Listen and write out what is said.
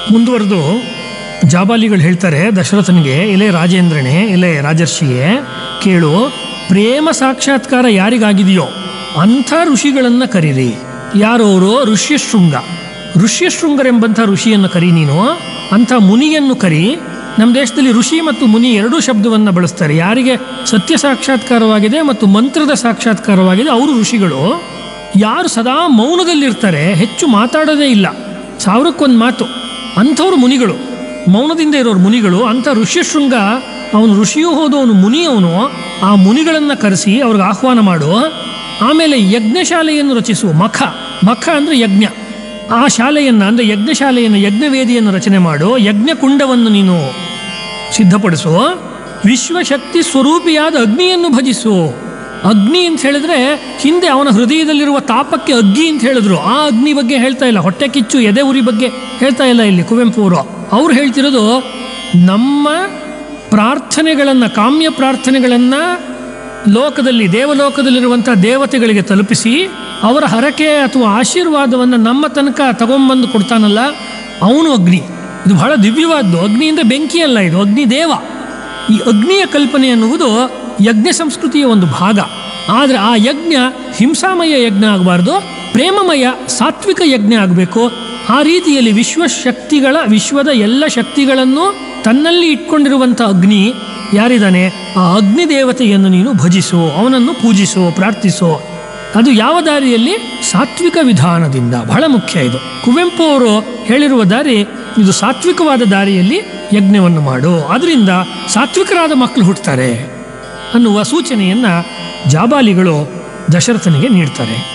ಮುಂದುವರೆದು ಜಾಬಾಲಿಗಳು ಹೇಳ್ತಾರೆ ದಶರಥನಿಗೆ ಇಲೆ ರಾಜೇಂದ್ರನೇ ಇಲೆ ರಾಜರ್ಷಿಯೇ ಕೇಳು ಪ್ರೇಮ ಸಾಕ್ಷಾತ್ಕಾರ ಯಾರಿಗಾಗಿದೆಯೋ ಅಂಥ ಋಷಿಗಳನ್ನು ಕರೀರಿ ಯಾರವರು ಋಷ್ಯಶೃಂಗ ಋಷ್ಯಶೃಂಗರೆಂಬಂಥ ಋಷಿಯನ್ನು ಕರಿ ನೀನು ಅಂಥ ಮುನಿಯನ್ನು ಕರಿ ನಮ್ಮ ದೇಶದಲ್ಲಿ ಋಷಿ ಮತ್ತು ಮುನಿ ಎರಡೂ ಶಬ್ದವನ್ನು ಬಳಸ್ತಾರೆ ಯಾರಿಗೆ ಸತ್ಯ ಸಾಕ್ಷಾತ್ಕಾರವಾಗಿದೆ ಮತ್ತು ಮಂತ್ರದ ಸಾಕ್ಷಾತ್ಕಾರವಾಗಿದೆ ಅವರು ಋಷಿಗಳು ಯಾರು ಸದಾ ಮೌನದಲ್ಲಿರ್ತಾರೆ ಹೆಚ್ಚು ಮಾತಾಡೋದೇ ಇಲ್ಲ ಸಾವಿರಕ್ಕೊಂದು ಮಾತು ಅಂಥವ್ರು ಮುನಿಗಳು ಮೌನದಿಂದ ಇರೋರು ಮುನಿಗಳು ಅಂಥ ಋಷ್ಯಶೃಂಗ ಅವನು ಋಷಿಯೂ ಹೋದು ಅವನು ಮುನಿ ಅವನು ಆ ಮುನಿಗಳನ್ನು ಕರೆಸಿ ಅವ್ರಿಗೆ ಆಹ್ವಾನ ಮಾಡು ಆಮೇಲೆ ಯಜ್ಞಶಾಲೆಯನ್ನು ರಚಿಸು ಮಖ ಮಖ ಅಂದರೆ ಯಜ್ಞ ಆ ಶಾಲೆಯನ್ನು ಅಂದರೆ ಯಜ್ಞಶಾಲೆಯನ್ನು ಯಜ್ಞವೇದಿಯನ್ನು ರಚನೆ ಮಾಡು ಯಜ್ಞಕುಂಡವನ್ನು ನೀನು ಸಿದ್ಧಪಡಿಸು ವಿಶ್ವಶಕ್ತಿ ಸ್ವರೂಪಿಯಾದ ಅಗ್ನಿಯನ್ನು ಭಜಿಸು ಅಗ್ನಿ ಅಂತ ಹೇಳಿದ್ರೆ ಹಿಂದೆ ಅವನ ಹೃದಯದಲ್ಲಿರುವ ತಾಪಕ್ಕೆ ಅಗ್ನಿ ಅಂತ ಹೇಳಿದ್ರು ಆ ಅಗ್ನಿ ಬಗ್ಗೆ ಹೇಳ್ತಾ ಇಲ್ಲ ಹೊಟ್ಟೆ ಕಿಚ್ಚು ಎದೆ ಉರಿ ಬಗ್ಗೆ ಹೇಳ್ತಾ ಇಲ್ಲ ಇಲ್ಲಿ ಕುವೆಂಪು ಅವರು ಅವ್ರು ಹೇಳ್ತಿರೋದು ನಮ್ಮ ಪ್ರಾರ್ಥನೆಗಳನ್ನು ಕಾಮ್ಯ ಪ್ರಾರ್ಥನೆಗಳನ್ನು ಲೋಕದಲ್ಲಿ ದೇವಲೋಕದಲ್ಲಿರುವಂಥ ದೇವತೆಗಳಿಗೆ ತಲುಪಿಸಿ ಅವರ ಹರಕೆ ಅಥವಾ ಆಶೀರ್ವಾದವನ್ನು ನಮ್ಮ ತನಕ ತಗೊಂಬಂದು ಕೊಡ್ತಾನಲ್ಲ ಅವನು ಅಗ್ನಿ ಇದು ಬಹಳ ದಿವ್ಯವಾದ್ದು ಅಗ್ನಿ ಅಂದರೆ ಬೆಂಕಿ ಅಲ್ಲ ಇದು ಅಗ್ನಿ ದೇವ ಈ ಅಗ್ನಿಯ ಕಲ್ಪನೆ ಅನ್ನುವುದು ಯಜ್ಞ ಸಂಸ್ಕೃತಿಯ ಒಂದು ಭಾಗ ಆದರೆ ಆ ಯಜ್ಞ ಹಿಂಸಾಮಯ ಯಜ್ಞ ಆಗಬಾರ್ದು ಪ್ರೇಮಮಯ ಸಾತ್ವಿಕ ಯಜ್ಞ ಆಗಬೇಕು ಆ ರೀತಿಯಲ್ಲಿ ವಿಶ್ವಶಕ್ತಿಗಳ ವಿಶ್ವದ ಎಲ್ಲ ಶಕ್ತಿಗಳನ್ನು ತನ್ನಲ್ಲಿ ಇಟ್ಕೊಂಡಿರುವಂಥ ಅಗ್ನಿ ಯಾರಿದ್ದಾನೆ ಆ ಅಗ್ನಿ ದೇವತೆಯನ್ನು ನೀನು ಭಜಿಸು ಅವನನ್ನು ಪೂಜಿಸು ಪ್ರಾರ್ಥಿಸು ಅದು ಯಾವ ದಾರಿಯಲ್ಲಿ ಸಾತ್ವಿಕ ವಿಧಾನದಿಂದ ಬಹಳ ಮುಖ್ಯ ಇದು ಕುವೆಂಪು ಅವರು ಹೇಳಿರುವ ದಾರಿ ಇದು ಸಾತ್ವಿಕವಾದ ದಾರಿಯಲ್ಲಿ ಯಜ್ಞವನ್ನು ಮಾಡು ಅದರಿಂದ ಸಾತ್ವಿಕರಾದ ಮಕ್ಕಳು ಹುಟ್ಟುತ್ತಾರೆ ಅನ್ನುವ ಸೂಚನೆಯನ್ನು ಜಾಬಾಲಿಗಳು ದಶರಥನಿಗೆ ನೀಡ್ತಾರೆ